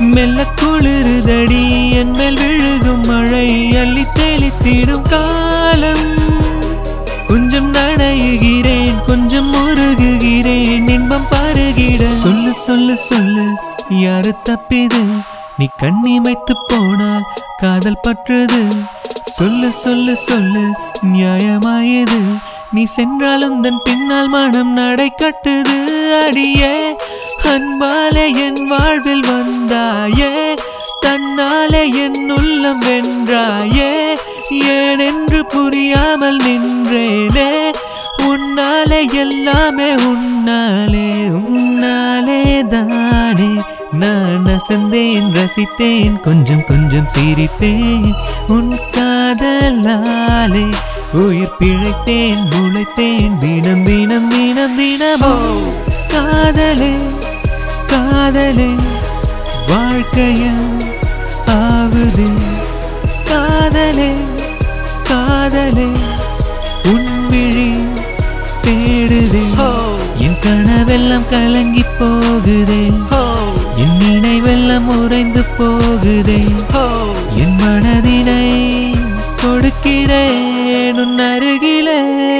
மெல்ல குளிருதடி என் மேல் விழுகும் மழை அள்ளி தெளித்திடும் காலம் கொஞ்சம் நனையுகிறேன் கொஞ்சம் முருகுகிறேன் இன்பம் பருகிட சொல்லு சொல்லு சொல்லு யாரு தப்பிது நீ கண்ணிமைத்து போனால் காதல் பற்றுது சொல்லு சொல்லு சொல்லு நியாயமாயது நீ சென்றாலும் தன் பின்னால் மனம் நடை கட்டுது அடியே அன்பாலே என் வாழ்வில் வந்தாயே தன்னாலே என் உள்ளம் வென்றாயே ஏனென்று புரியாமல் நின்றேனே உன்னாலே எல்லாமே உன்னாலே உன்னாலே தானே நான் அசந்தேன் ரசித்தேன் கொஞ்சம் கொஞ்சம் சிரித்தேன் உன் காதலாலே உயிர் பிழைத்தேன் முளைத்தேன் தினம் தினம் தினம் தினமோ காதலே காதலே வாழ்க்கையா ஆகுது காதலே காதலே உன் விழி தேடுதே என் கனவெல்லாம் கலங்கி போகுதே என் நினைவெல்லாம் உறைந்து போகுதே என் மனதினை கொடுக்கிறேன் உன் அருகிலே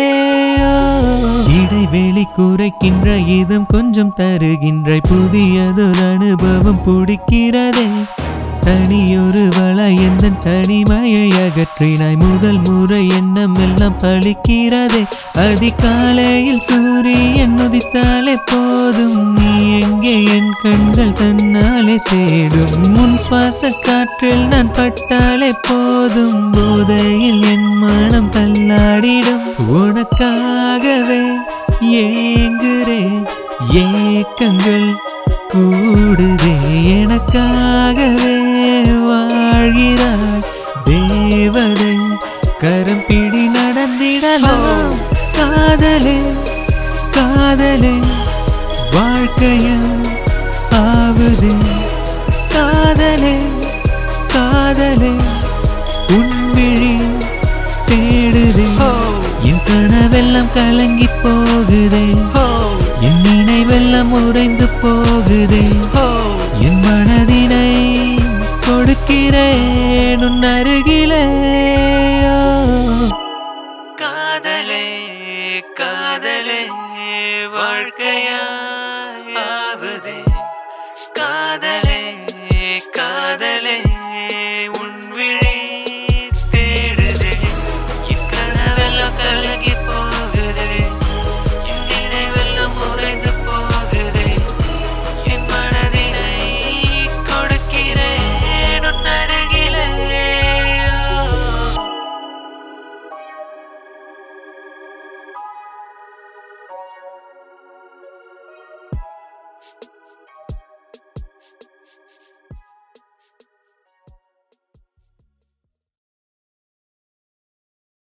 இடைவெளி குறைக்கின்ற இதம் கொஞ்சம் தருகின்ற புதியதொரு அனுபவம் பிடிக்கிறதே தனியொரு வள எந்த தனிமையை அகற்றினாய் முதல் முறை எண்ணம் எல்லாம் பழிக்கிறதே அதிகாலையில் சூரியன் உதித்தாலே போதும் நீ எங்கே என் கண்கள் தன்னாலே தேடும் முன் சுவாச காற்றில் நான் பட்டாலே போதும் போதையில் என் மனம் தள்ளாடிடும் உனக்காகவே ஏங்குறேன் ஏக்கங்கள் கூடுதே எனக்காகவே வாழ்கிறாய் தேவதை கரம் பிடி நடந்திடலாம் காதலே காதலே வாழ்க்கையா ஆகுது காதலே காதலே உன்விழி தேடுதே என் கனவெல்லாம் கலங்கி போகுதே என் நினைவெல்லாம் உறைந்து போகுதே என் மனதினை கொடுக்கிறேன் உன் அருகிலே காதலே காதலே வாழ்க்கையாவது காதலே